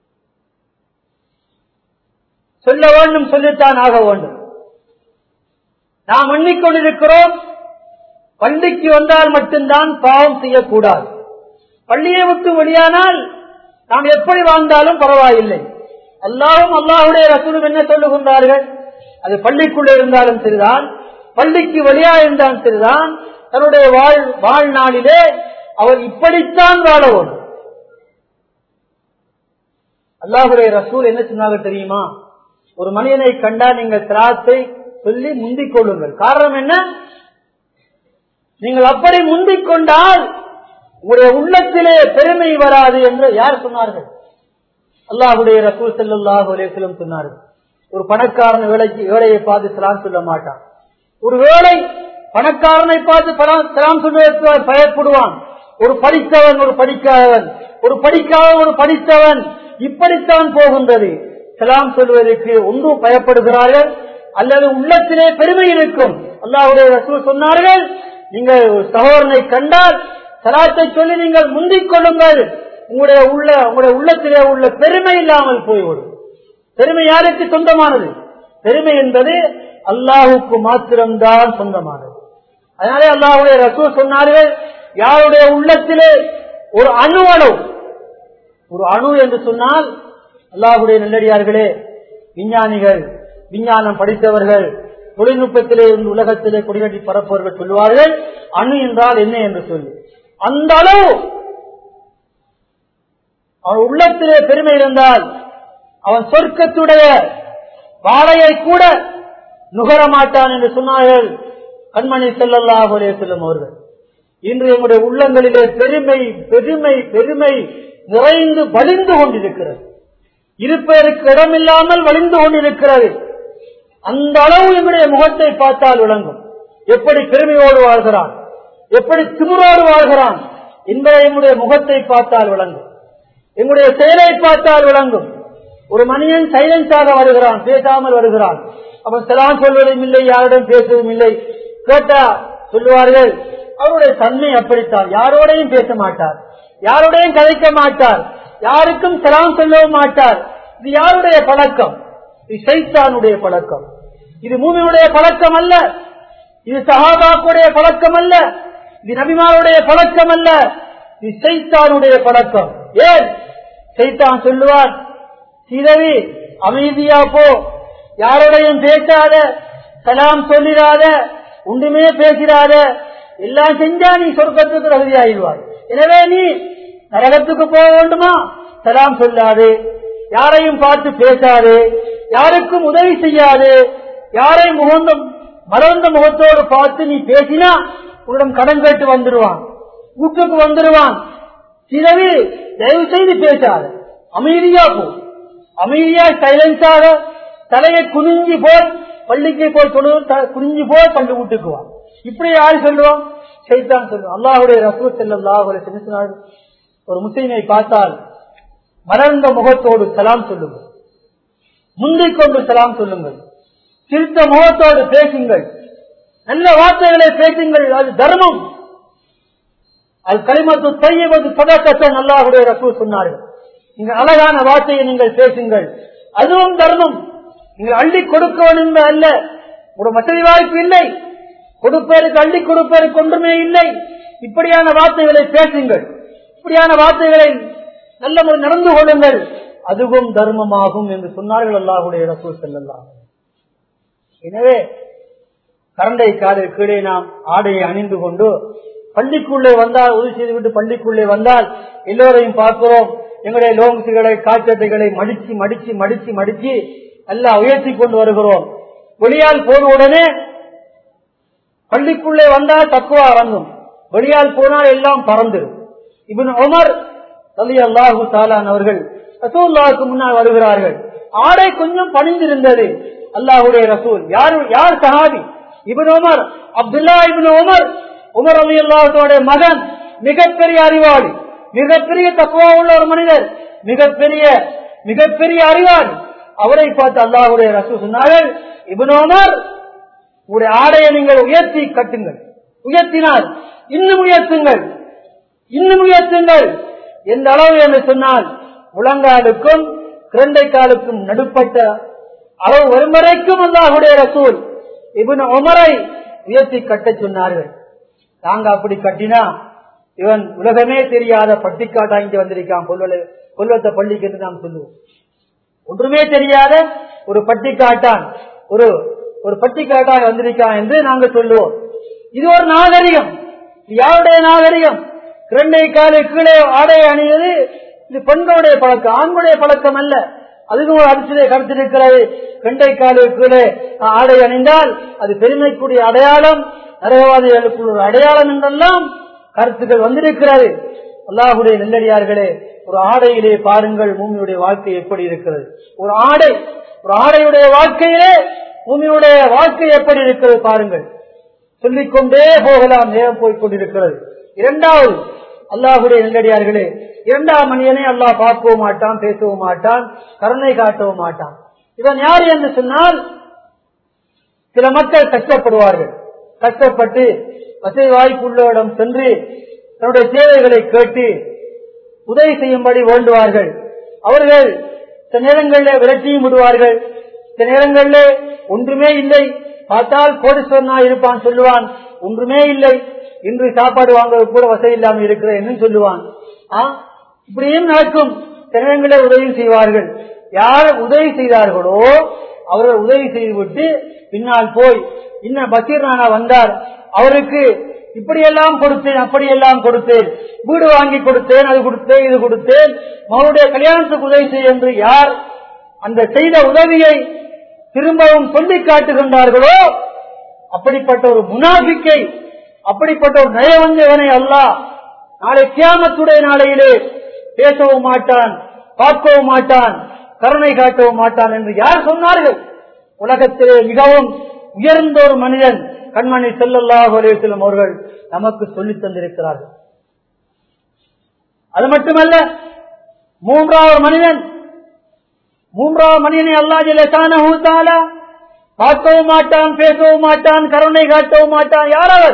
சொல்ல வேண்டும் சொல்லித்தான் ஆக வேண்டும் நாம் எண்ணிக்கொண்டிருக்கிறோம் பள்ளிக்கு வந்தால் மட்டும்தான் பாவம் செய்யக்கூடாது பள்ளியை விட்டு வெளியானால் நாம் எப்படி வாழ்ந்தாலும் பரவாயில்லை அல்லாவும் அல்லாஹுடைய ரசூலும் என்ன சொல்லுகின்றார்கள் அது பள்ளிக்குள்ளே இருந்தாலும் சரிதான் பள்ளிக்கு வெளியா இருந்தாலும் சரிதான் தன்னுடைய வாழ் வாழ்நாளிலே அவர் இப்படித்தான் வாழ வேண்டும் அல்லாஹுடைய ரசூல் என்ன சொன்னாங்க தெரியுமா ஒரு மனிதனை கண்டா நீங்கள் திராத்தை சொல்லி முந்திக் கொள்ளுங்கள் காரணம் என்ன நீங்கள் அப்படி முந்திக் கொண்டால் உங்களுடைய உள்ளத்திலே பெருமை வராது என்று யார் சொன்னார்கள் அல்லாஹுடைய ரசூல் செல்லாஹு அலேசலம் சொன்னார்கள் ஒரு பணக்காரன் வேலைக்கு வேலையை பார்த்து சலாம் சொல்ல மாட்டான் ஒரு வேலை பணக்காரனை பார்த்து சலாம் சொல்வதற்கு பயப்படுவான் ஒரு படித்தவன் ஒரு படிக்காதவன் ஒரு படிக்காதவன் ஒரு படித்தவன் இப்படித்தான் போகின்றது சலாம் சொல்வதற்கு ஒன்றும் பயப்படுகிறார்கள் அல்லது உள்ளத்திலே பெருமை இருக்கும் அல்லாஹுடைய ரசூல் சொன்னார்கள் நீங்கள் ஒரு சகோதரனை கண்டால் சலாத்தை சொல்லி நீங்கள் முந்திக் கொள்ளுங்கள் உங்களுடைய உள்ள உங்களுடைய உள்ளத்திலே உள்ள பெருமை இல்லாமல் போய்விடும் பெருமை யாருக்கு சொந்தமானது பெருமை என்பது அல்லாஹுக்கு மாத்திரம்தான் சொந்தமானது அதனாலே அல்லாஹுடைய ரசூல் சொன்னார்கள் யாருடைய உள்ளத்திலே ஒரு அணு அளவு ஒரு அணு என்று சொன்னால் அல்லாஹுடைய நல்லடியார்களே விஞ்ஞானிகள் விஞ்ஞானம் படித்தவர்கள் தொழில்நுட்பத்திலே இருந்து உலகத்திலே கொடிகட்டி பரப்பவர்கள் சொல்லுவார்கள் அணு என்றால் என்ன என்று சொல்லி அந்த அளவு அவன் உள்ளத்திலே பெருமை இருந்தால் அவன் சொர்க்கத்துடைய வாழையை கூட நுகர மாட்டான் என்று சொன்னார்கள் கண்மணி செல்லல்லாஹ் செல்லும் அவர்கள் இன்று எங்களுடைய உள்ளங்களிலே பெருமை பெருமை பெருமை நிறைந்து வலிந்து கொண்டிருக்கிறது இருப்பதற்கு இடமில்லாமல் வலிந்து கொண்டிருக்கிறது அந்த அளவு எங்களுடைய முகத்தை பார்த்தால் விளங்கும் எப்படி பெருமையோடு வாழ்கிறான் எப்படி திமுறோடு வாழ்கிறான் என்பதை எங்களுடைய முகத்தை பார்த்தால் விளங்கும் எங்களுடைய செயலை பார்த்தால் விளங்கும் ஒரு மனிதன் சைலன்ஸாக வருகிறான் பேசாமல் வருகிறான் அவன் செலாம் சொல்வதும் இல்லை யாரிடம் பேசவும் இல்லை கேட்டா சொல்லுவார்கள் அவருடைய தன்மை அப்படித்தான் யாரோடையும் பேச மாட்டார் யாரோடையும் கதைக்க மாட்டார் யாருக்கும் செலாம் சொல்லவும் மாட்டார் இது யாருடைய பழக்கம் இது சைத்தானுடைய பழக்கம் இது மூமியுடைய பழக்கம் அல்ல இது சஹாபாக்குடைய பழக்கம் அல்ல இது நபிமாருடைய பழக்கம் அல்ல இது சைத்தானுடைய பழக்கம் ஏன் சைத்தான் சொல்லுவார் சிதவி அமைதியா போ யாரோடையும் பேசாத சலாம் சொல்லிடாத ஒன்றுமே பேசிடாத எல்லாம் செஞ்சா நீ சொர்க்கத்துக்கு தகுதியாயிடுவாய் எனவே நீ நரகத்துக்கு போக வேண்டுமா சலாம் சொல்லாது யாரையும் பார்த்து பேசாது யாருக்கும் உதவி செய்யாது யாரையும் முகந்த மலர்ந்த முகத்தோடு பார்த்து நீ பேசினா உன்னிடம் கடன் கேட்டு வந்துடுவான் வீட்டுக்கு வந்துடுவான் சிலவு தயவு செய்து பேசாத அமைதியா போ அமைதியா சைலன்ஸாக தலையை குனிஞ்சி போல் பள்ளிக்கு போய் தொழு குனிஞ்சு போய் பள்ளி வீட்டுக்கு வா இப்படி யாரு சொல்லுவான் சைத்தான் சொல்லுவான் அல்லாஹுடைய ரசூல் செல்லாஹுடைய சின்ன ஒரு முஸ்லீமை பார்த்தால் மலர்ந்த முகத்தோடு சலாம் சொல்லுங்கள் முந்திக் கொண்டு சலாம் சொல்லுங்கள் சிரித்த முகத்தோடு பேசுங்கள் நல்ல வார்த்தைகளை பேசுங்கள் அது தர்மம் அது களிமத்து தையவது பதக்கத்தை நல்லாவுடைய ரசூல் சொன்னார்கள் நீங்க அழகான வார்த்தையை நீங்கள் பேசுங்கள் அதுவும் தர்மம் நீங்கள் அள்ளி கொடுக்க வேண்டும் அல்ல ஒரு வசதி வாய்ப்பு இல்லை கொடுப்பதற்கு அள்ளி கொடுப்பதற்கு ஒன்றுமே இல்லை இப்படியான வார்த்தைகளை பேசுங்கள் இப்படியான வார்த்தைகளை நல்ல முறை நடந்து கொள்ளுங்கள் அதுவும் தர்மமாகும் என்று சொன்னார்கள் அல்லாஹுடைய ரசூல் செல்லலாம் எனவே கரண்டை காலில் கீழே நாம் ஆடையை அணிந்து கொண்டு பள்ளிக்குள்ளே வந்தால் உதவி செய்துவிட்டு பள்ளிக்குள்ளே வந்தால் எல்லோரையும் பார்க்கிறோம் எங்களுடைய லோங்ஸுகளை காய்ச்சட்டைகளை மடிச்சு மடிச்சு மடிச்சு மடிச்சு எல்லாம் உயர்த்தி கொண்டு வருகிறோம் வெளியால் போன உடனே பள்ளிக்குள்ளே வந்தால் தக்குவா இறங்கும் வெளியால் போனால் எல்லாம் பறந்துடும் இவன் உமர் அலி அல்லாஹு தாலான் அவர்கள் ரசூல்லாவுக்கு முன்னால் வருகிறார்கள் ஆடை கொஞ்சம் பணிந்திருந்தது அல்லாஹுடைய ரசூல் யார் யார் சஹாபி இவன் உமர் அப்துல்லா இவன் உமர் உமர் அலி அல்லாஹுடைய மகன் மிகப்பெரிய அறிவாளி மிகப்பெரிய தக்குவா உள்ள ஒரு மனிதர் மிகப்பெரிய மிகப்பெரிய அறிவாளி அவரை பார்த்து அல்லாஹுடைய ரசூல் சொன்னார்கள் இவன் உமர் உங்களுடைய ஆடையை நீங்கள் உயர்த்தி கட்டுங்கள் உயர்த்தினால் இன்னும் உயர்த்துங்கள் இன்னும் உயர்த்துங்கள் எந்த அளவு என்று சொன்னால் முழங்காலுக்கும் கிரண்டை காலுக்கும் நடுப்பட்ட அளவு வரும் வரைக்கும் அல்லாஹுடைய ரசூல் இவன் உமரை உயர்த்தி கட்டச் சொன்னார்கள் நாங்க அப்படி கட்டினா இவன் உலகமே தெரியாத பட்டிக்காட்டா இங்க வந்திருக்கான் கொல்வல கொல்வத்த பள்ளிக்கு என்று நாம் சொல்லுவோம் ஒன்றுமே தெரியாத ஒரு பட்டிக்காட்டான் ஒரு ஒரு பட்டிக்காட்டாக வந்திருக்கான் என்று நாங்க சொல்லுவோம் இது ஒரு நாகரிகம் இது யாருடைய நாகரிகம் கிரண்டை காலு கீழே ஆடை அணிவது இது பெண்களுடைய பழக்கம் ஆண்களுடைய பழக்கம் அல்ல அதுக்கும் ஒரு அரிசிலே கருத்திருக்கிறது கண்டை காலு கீழே ஆடை அணிந்தால் அது பெருமைக்குரிய அடையாளம் நரகவாதிகளுக்கு ஒரு அடையாளம் என்றெல்லாம் கருத்துக்கள் வந்திருக்கிறது அல்லாஹுடைய நெல்லடியார்களே ஒரு ஆடையிலே பாருங்கள் பூமியுடைய வாழ்க்கை எப்படி இருக்கிறது ஒரு ஆடை ஒரு ஆடையுடைய வாழ்க்கையிலே பூமியுடைய வாழ்க்கை எப்படி இருக்கிறது பாருங்கள் சொல்லிக்கொண்டே போகலாம் நேரம் போய் கொண்டிருக்கிறது இரண்டாவது அல்லாஹுடைய நெல்லடியார்களே இரண்டாம் மனிதனை அல்லாஹ் பார்க்கவும் மாட்டான் பேசவும் மாட்டான் கருணை காட்டவும் மாட்டான் இவன் யார் என்று சொன்னால் சில மக்கள் கஷ்டப்படுவார்கள் கஷ்டப்பட்டு வசதி வாய்ப்புள்ளவரிடம் சென்று தன்னுடைய தேவைகளை கேட்டு உதவி செய்யும்படி வேண்டுவார்கள் அவர்கள் சில நேரங்களில் விரட்டியும் விடுவார்கள் சில நேரங்களில் ஒன்றுமே இல்லை பார்த்தால் கோடீஸ்வரனா இருப்பான் சொல்லுவான் ஒன்றுமே இல்லை இன்று சாப்பாடு வாங்க கூட வசதி இல்லாமல் இருக்கிற என்று சொல்லுவான் ஆ, இப்படியும் நடக்கும் சில நேரங்களில் உதவி செய்வார்கள் யார் உதவி செய்தார்களோ அவர்கள் உதவி செய்துவிட்டு பின்னால் போய் இன்னும் பஷீர் ராணா வந்தார் அவருக்கு இப்படியெல்லாம் கொடுத்தேன் அப்படியெல்லாம் கொடுத்தேன் வீடு வாங்கி கொடுத்தேன் அது கொடுத்தேன் இது கொடுத்தேன் மகளுடைய கல்யாணத்துக்கு உதவி செய்ய என்று யார் அந்த செய்த உதவியை திரும்பவும் சொல்லி காட்டுகின்றார்களோ அப்படிப்பட்ட ஒரு முனாபிக்கை அப்படிப்பட்ட ஒரு நயவஞ்சகனை அல்லாஹ் நாளை கியாமத்துடைய நாளையிலே பேசவும் மாட்டான் பார்க்கவும் மாட்டான் கருணை காட்டவும் மாட்டான் என்று யார் சொன்னார்கள் உலகத்திலே மிகவும் உயர்ந்த ஒரு மனிதன் கண்மணி செல்லல்லாஹு அலையம் அவர்கள் நமக்கு சொல்லித் தந்திருக்கிறார்கள் அது மட்டுமல்ல மூன்றாவது மனிதன் மூன்றாவது மனிதனை அல்லா ஜிலே ஊத்தாலா பார்க்கவும் மாட்டான் பேசவும் மாட்டான் கருணை காட்டவும் மாட்டான் யார் அவர்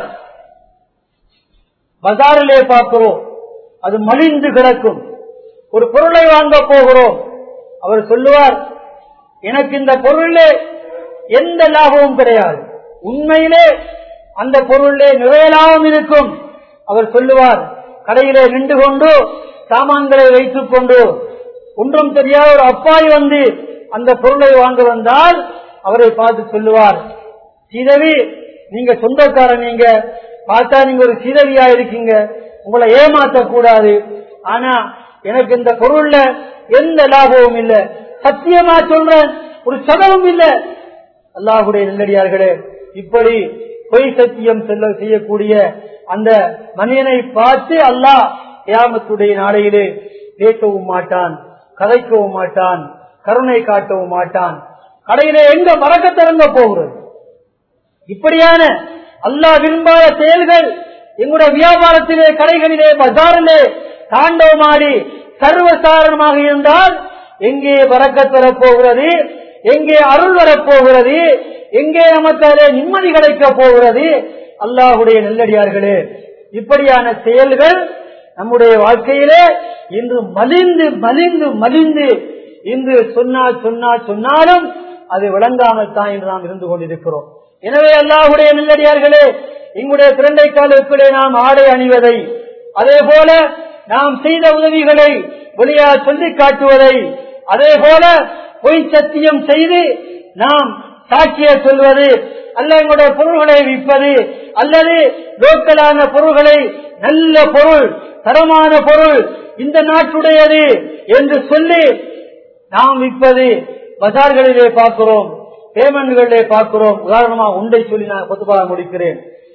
பஜாரிலே பார்க்கிறோம் அது மலிந்து கிடக்கும் ஒரு பொருளை வாங்க போகிறோம் அவர் சொல்லுவார் எனக்கு இந்த பொருளிலே எந்த லாபமும் கிடையாது உண்மையிலே அந்த பொருளிலே நிறைய லாபம் இருக்கும் அவர் சொல்லுவார் கடையிலே நின்று கொண்டு சாமான்களை வைத்துக் கொண்டு ஒன்றும் தெரியாத ஒரு அப்பாய் வந்து அந்த பொருளை வாங்க வந்தால் அவரை பார்த்து சொல்லுவார் சீதவி நீங்க சொந்தக்காரன் நீங்க பார்த்தா நீங்க ஒரு சீதவியா இருக்கீங்க உங்களை ஏமாத்த கூடாது ஆனா எனக்கு இந்த பொருள்ல எந்த லாபமும் இல்ல சத்தியமா சொல்றேன் ஒரு சதவும் இல்ல அல்லாஹுடைய நெல்லடியார்களே இப்படி பொய் சத்தியம் செல்ல செய்யக்கூடிய அந்த மனிதனை பார்த்து அல்லாஹ் கியாமத்துடைய நாளையிலே பேசவும் மாட்டான் கதைக்கவும் மாட்டான் கருணை காட்டவும் மாட்டான் கடையிலே எங்க மறக்க திறங்க போகிறது இப்படியான அல்லாஹ் விரும்பாத செயல்கள் எங்களுடைய வியாபாரத்திலே கடைகளிலே பஜாரிலே தாண்டவமாடி சர்வசாதாரணமாக இருந்தால் எங்கே வரக்கத் வரப்போகிறது எங்கே அருள் வரப்போகிறது எங்கே நமக்கு அதிலே நிம்மதி கிடைக்கப் போகிறது அல்லாஹுடைய நெல்லடியார்களே இப்படியான செயல்கள் நம்முடைய வாழ்க்கையிலே இன்று மலிந்து மலிந்து மலிந்து இன்று சொன்னா சொன்னா சொன்னாலும் அது விளங்காமல் தான் என்று நாம் இருந்து கொண்டிருக்கிறோம் எனவே அல்லாஹுடைய நெல்லடியார்களே எங்களுடைய திரண்டை காலுக்குள்ளே நாம் ஆடை அணிவதை அதே போல நாம் செய்த உதவிகளை வெளியா சொல்லி காட்டுவதை அதே போல பொய் சத்தியம் செய்து நாம் சாட்சிய சொல்வது அல்ல எங்களுடைய பொருள்களை விற்பது அல்லது லோக்கலான பொருள்களை நல்ல பொருள் தரமான பொருள் இந்த நாட்டுடையது என்று சொல்லி நாம் விற்பது பஜார்களிலே பார்க்கிறோம் பேமெண்ட்களிலே பார்க்கிறோம் உதாரணமா உண்டை சொல்லி நான் கொத்துப்பாக முடிக்கிறேன்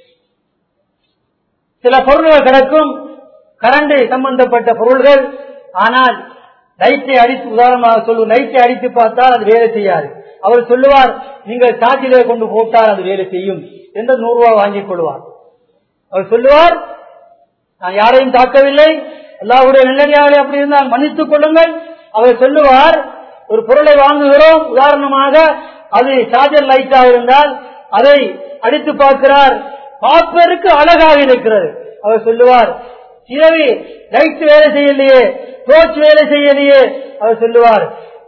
சில பொருள்கள் கிடக்கும் கரண்ட் சம்பந்தப்பட்ட பொருள்கள் ஆனால் லைட்டை அடித்து உதாரணமாக சொல்லுவோம் லைட்டை அடித்து பார்த்தால் அது வேலை செய்யாது அவர் சொல்லுவார் நீங்கள் சாட்சியிலே கொண்டு போட்டால் அது வேலை செய்யும் என்று நூறு ரூபாய் வாங்கிக் கொள்வார் அவர் சொல்லுவார் நான் யாரையும் தாக்கவில்லை அல்லாவுடைய நல்லடியாரை அப்படி இருந்தால் மன்னித்துக் கொள்ளுங்கள் அவர் சொல்லுவார் ஒரு பொருளை வாங்குகிறோம் உதாரணமாக அது சார்ஜர் லைட்டாக இருந்தால் அதை அடித்து பார்க்கிறார் பார்ப்பதற்கு அழகாக இருக்கிறது அவர் சொல்லுவார் இரவி லைட் வேலை செய்யலையே டோர்ச் வேலை செய்யலையே அவர் சொல்லுவார்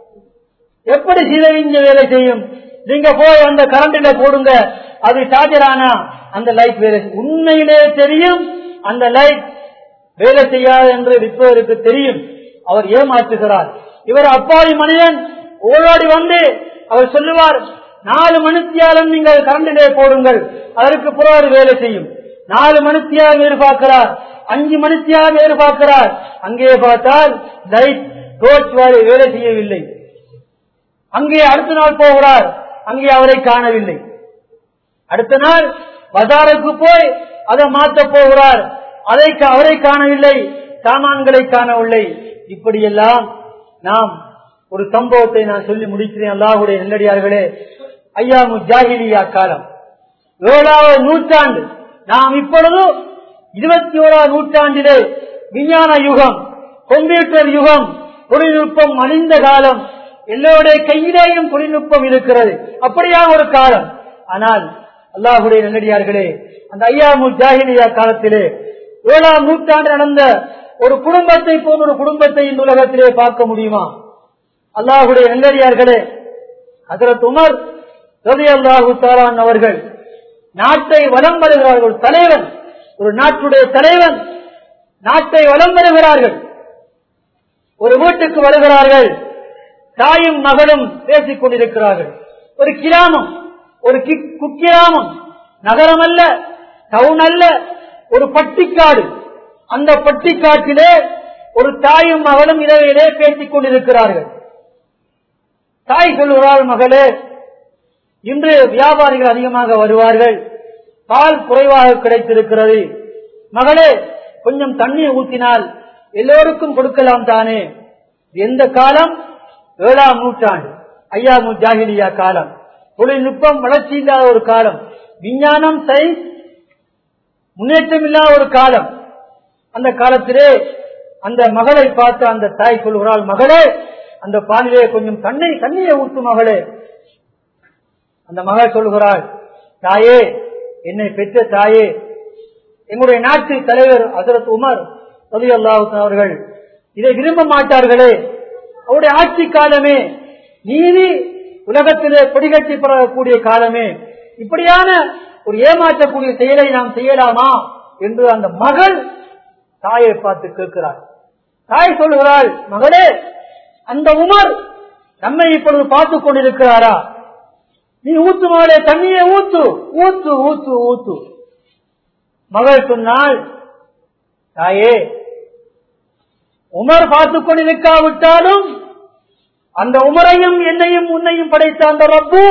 எப்படி சிதவிஞ்ச வேலை செய்யும் நீங்க போய் அந்த கரண்டில போடுங்க அது சார்ஜர் ஆனா அந்த லைட் வேலை செய்யும். உண்மையிலே தெரியும் அந்த லைட் வேலை செய்யாது என்று விற்பவருக்கு தெரியும் அவர் ஏமாற்றுகிறார் இவர் அப்பாவி மனிதன் ஓடாடி வந்து அவர் சொல்லுவார் நாலு மணித்தியாலும் நீங்கள் கரண்டிலே போடுங்கள் அதற்கு புறாறு வேலை செய்யும் நாலு மணித்தியாலும் எதிர்பார்க்கிறார் அஞ்சு மணித்தியாலும் எதிர்பார்க்கிறார் அங்கே பார்த்தால் லைட் டோர்ச் வேலை வேலை செய்யவில்லை அங்கே அடுத்த நாள் போகிறார் அங்கே அவரை காணவில்லை அடுத்த நாள் பஜாருக்கு போய் அதை மாற்ற போகிறார் அதை கா- அவரை காணவில்லை சாமான்களை காணவில்லை இப்படியெல்லாம் நாம் ஒரு சம்பவத்தை நான் சொல்லி முடிக்கிறேன் அல்லாஹுடைய நெல்லடியார்களே ஐயாமு ஜாகிலியா காலம் ஏழாவது நூற்றாண்டு நாம் இப்பொழுது இருபத்தி ஓராவது நூற்றாண்டிலே விஞ்ஞான யுகம் கம்ப்யூட்டர் யுகம் தொழில்நுட்பம் அழிந்த காலம் எல்லோருடைய கையிலேயும் தொழில்நுட்பம் இருக்கிறது அப்படியாக ஒரு காலம் ஆனால் அல்லாஹுடைய நல்லடியார்களே அந்த ஐயாமு ஜாகிலியா காலத்திலே ஏழாம் நூற்றாண்டு நடந்த ஒரு குடும்பத்தை போன்ற ஒரு குடும்பத்தை இந்த உலகத்திலே பார்க்க முடியுமா அல்லாஹுடைய நல்லடியார்களே ஹசரத் உமர் ரவி அல்லாஹு தாலான் அவர்கள் நாட்டை வலம் வருகிறார்கள் ஒரு தலைவன் ஒரு நாட்டுடைய தலைவன் நாட்டை வலம் வருகிறார்கள் ஒரு வீட்டுக்கு வருகிறார்கள் தாயும் மகளும் பேசிக் கொண்டிருக்கிறார்கள் ஒரு கிராமம் ஒரு கி- குக்கிராமம் நகரம் அல்ல டவுன் அல்ல ஒரு பட்டிக்காடு அந்த பட்டிக்காட்டிலே ஒரு தாயும் மகளும் இரவிலே பேசிக் கொண்டிருக்கிறார்கள் தாய் சொல்கிறாள் மகளே இன்று வியாபாரிகள் அதிகமாக வருவார்கள் பால் குறைவாக கிடைத்திருக்கிறது மகளே கொஞ்சம் தண்ணீர் ஊற்றினால் எல்லோருக்கும் கொடுக்கலாம் தானே எந்த காலம் ஏழாம் நூற்றாண்டு ஐயாமு ஜாகிலியா காலம் தொழில்நுட்பம் வளர்ச்சி இல்லாத ஒரு காலம் விஞ்ஞானம் சயின்ஸ் முன்னேற்றம் இல்லாத ஒரு காலம் அந்த காலத்திலே அந்த மகளை பார்த்து அந்த தாய் சொல்கிறாள் மகளே அந்த பாலிலே கொஞ்சம் தண்ணி தண்ணீரை ஊத்து மகளே அந்த மகள் சொல்கிறாள் தாயே என்னை பெற்ற தாயே எங்களுடைய நாட்டு தலைவர் ஹசரத் உமர் ரவி அவர்கள் இதை விரும்ப மாட்டார்களே அவருடைய ஆட்சி காலமே நீதி உலகத்திலே கொடிகட்டி பரவக்கூடிய காலமே இப்படியான ஒரு ஏமாற்றக்கூடிய செயலை நாம் செய்யலாமா என்று அந்த மகள் தாயை பார்த்து கேட்கிறார் தாய் சொல்கிறாள் மகளே அந்த உமர் நம்மை இப்பொழுது பார்த்துக் கொண்டிருக்கிறாரா நீ ஊத்து மகளே தண்ணியை ஊத்து ஊத்து ஊத்து ஊத்து மகள் சொன்னாள் தாயே உமர் பார்த்துக் கொண்டிருக்காவிட்டாலும் அந்த உமரையும் என்னையும் உன்னையும் படைத்த அந்த ரப்பு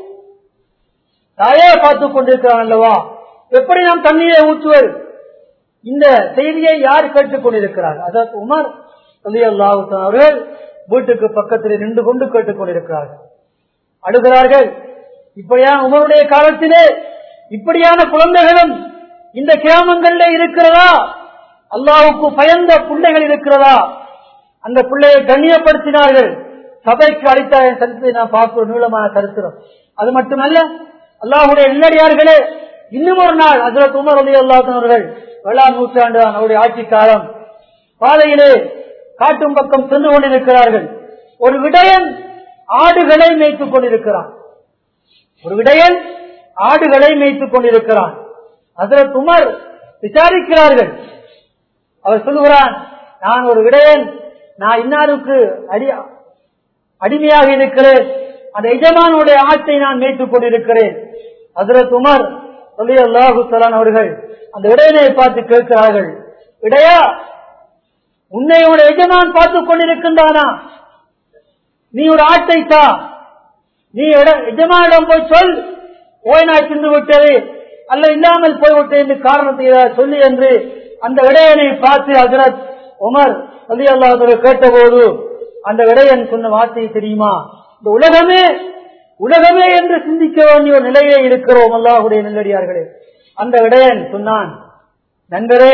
தாயே பார்த்துக் கொண்டிருக்கிறான் அல்லவா எப்படி நாம் தண்ணீரை ஊற்றுவது இந்த செய்தியை யார் கேட்டுக் கொண்டிருக்கிறார் அதாவது உமர் அலி அல்லாஹு அவர்கள் வீட்டுக்கு பக்கத்தில் நின்று கொண்டு கேட்டுக் கொண்டிருக்கிறார்கள் அழுகிறார்கள் இப்படியான உமருடைய காலத்திலே இப்படியான குழந்தைகளும் இந்த கிராமங்களிலே இருக்கிறதா அல்லாவுக்கு பயந்த பிள்ளைகள் இருக்கிறதா அந்த பிள்ளையை கண்ணியப்படுத்தினார்கள் சபைக்கு அளித்த சரித்திரத்தை நான் பார்க்கிறோம் நீளமான சரித்திரம் அது மட்டுமல்ல அல்லாஹுடைய நல்லடியார்களே இன்னும் ஒரு நாள் ஹசரத் உமர் அலி அல்லாஹர்கள் ஏழாம் நூற்றாண்டு தான் அவருடைய ஆட்சி காலம் பாதையிலே காட்டும் பக்கம் சென்று கொண்டிருக்கிறார்கள் ஒரு விடயன் ஆடுகளை மேய்த்துக் கொண்டிருக்கிறான் ஒரு விடயன் ஆடுகளை மேய்த்துக் கொண்டிருக்கிறான் ஹசரத் உமர் விசாரிக்கிறார்கள் அவர் சொல்லுகிறான் நான் ஒரு விடயன் நான் இன்னாருக்கு அடி அடிமையாக இருக்கிறேன் அந்த எஜமானுடைய ஆட்டை நான் மேய்த்துக் கொண்டிருக்கிறேன் ஹசரத் உமர் சொல்லி அல்லாஹு சலான் அவர்கள் அந்த இடையனை பார்த்து கேட்கிறார்கள் இடையா உன்னை ஒரு எஜமான் பார்த்துக் கொண்டிருக்கின்றானா நீ ஒரு ஆட்டை தா நீ இட- எஜமானிடம் போய் சொல் ஓய் நாய் தின்று விட்டது அல்ல இல்லாமல் போய்விட்டேன் என்று காரணத்தை ஏதாவது சொல்லி என்று அந்த விடையனை பார்த்து ஹசரத் உமர் அலி அல்லாஹ் கேட்டபோது அந்த விடையன் சொன்ன வார்த்தை தெரியுமா இந்த உலகமே உலகமே என்று சிந்திக்க வேண்டிய ஒரு நிலையே இருக்கிறோம் அல்லாஹுடைய நெல்லடியார்களே அந்த விடையன் சொன்னான் நண்பரே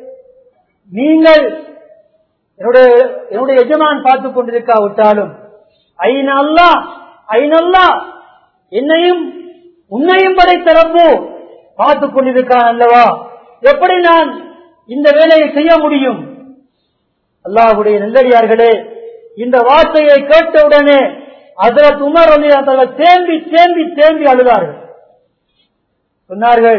நீங்கள் என்னுடைய என்னுடைய எஜமான் பார்த்துக் கொண்டிருக்காவிட்டாலும் ஐநல்லா ஐநல்லா என்னையும் உன்னையும் படைத்தரப்போ பார்த்துக் கொண்டிருக்கான் அல்லவா எப்படி நான் இந்த வேலையை செய்ய முடியும் அல்லாஹுடைய நெல்லடியார்களே இந்த வார்த்தையை கேட்டவுடனே அதற்கு உமர் அலி தேம்பி தேம்பி தேம்பி அழுதார்கள் சொன்னார்கள்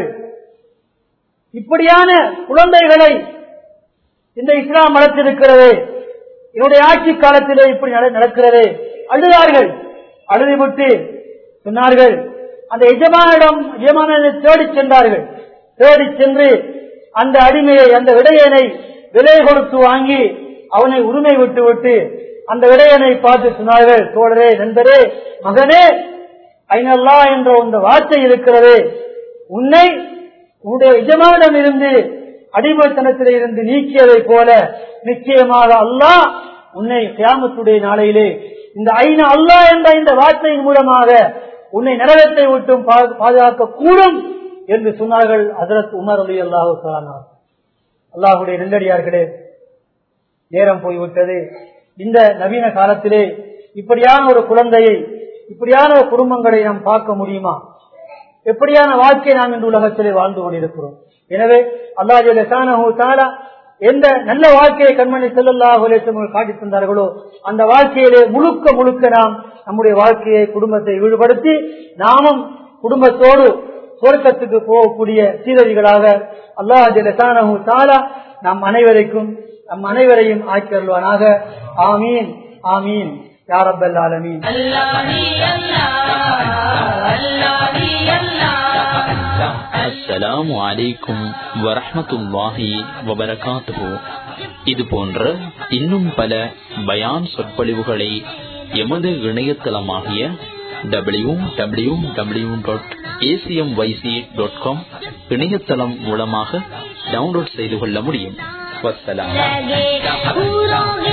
இப்படியான குழந்தைகளை இந்த இஸ்லாம் வளர்த்திருக்கிறது என்னுடைய ஆட்சி காலத்திலே இப்படி நட- நடக்கிறது அழுதார்கள் அழுதுவிட்டு சொன்னார்கள் அந்த எஜமானிடம் எஜமானனை தேடிச் சென்றார்கள் தேடிச் சென்று அந்த அடிமையை அந்த விடையனை விலை கொடுத்து வாங்கி அவனை உரிமை விட்டு விட்டு அந்த விடையனை பார்த்து சொன்னார்கள் தோழரே நண்பரே மகனே ஐநல்லா என்ற இந்த வார்த்தை இருக்கிறது உன்னை உன்னுடைய எஜமானிடம் இருந்து அடிமைத்தனத்திலே இருந்து நீக்கியதை போல நிச்சயமாக அல்லாஹ் உன்னை கியாமத்துடைய நாளையிலே இந்த ஐநா அல்லாஹ் என்ற இந்த வார்த்தையின் மூலமாக உன்னை நரகத்தை விட்டும் பா- பாதுகாக்க கூடும் என்று சொன்னார்கள் ஹசரத் உமர் அலி அல்லாஹு அல்லாஹுடைய நெல்லடியார்களே நேரம் போய்விட்டது இந்த நவீன காலத்திலே இப்படியான ஒரு குழந்தையை இப்படியான ஒரு குடும்பங்களை நாம் பார்க்க முடியுமா எப்படியான வாழ்க்கையை நாம் இந்த உலகத்திலே வாழ்ந்து கொண்டிருக்கிறோம் எனவே அல்லாஹ் எந்த நல்ல வாழ்க்கையை கண்மணி செல்லல்லாஹ் காட்டி தந்தார்களோ அந்த வாழ்க்கையிலே முழுக்க முழுக்க நாம் நம்முடைய வாழ்க்கையை குடும்பத்தை ஈடுபடுத்தி நாமும் குடும்பத்தோடு சுவர்க்கத்துக்கு போகக்கூடிய சீரதிகளாக அல்லாஹ் ஜலசானஹு தாலா நம் அனைவருக்கும் நம் அனைவரையும் ஆக்கியருள்வானாக ஆமீன் ஆமீன் யாரப்பல் ஆலமீன் அஸ்ஸலாமு அலைக்கும் வரஹ்மத்துல்லாஹி வபரகாத்துஹு இது போன்ற இன்னும் பல பயான் சொற்பொழிவுகளை எமது இணையதளமாகிய W W W dot ACM YC dot com இணையதளம் மூலமாக டவுன்லோட் செய்து கொள்ள முடியும் வஸ்ஸலாம் लगे पूरों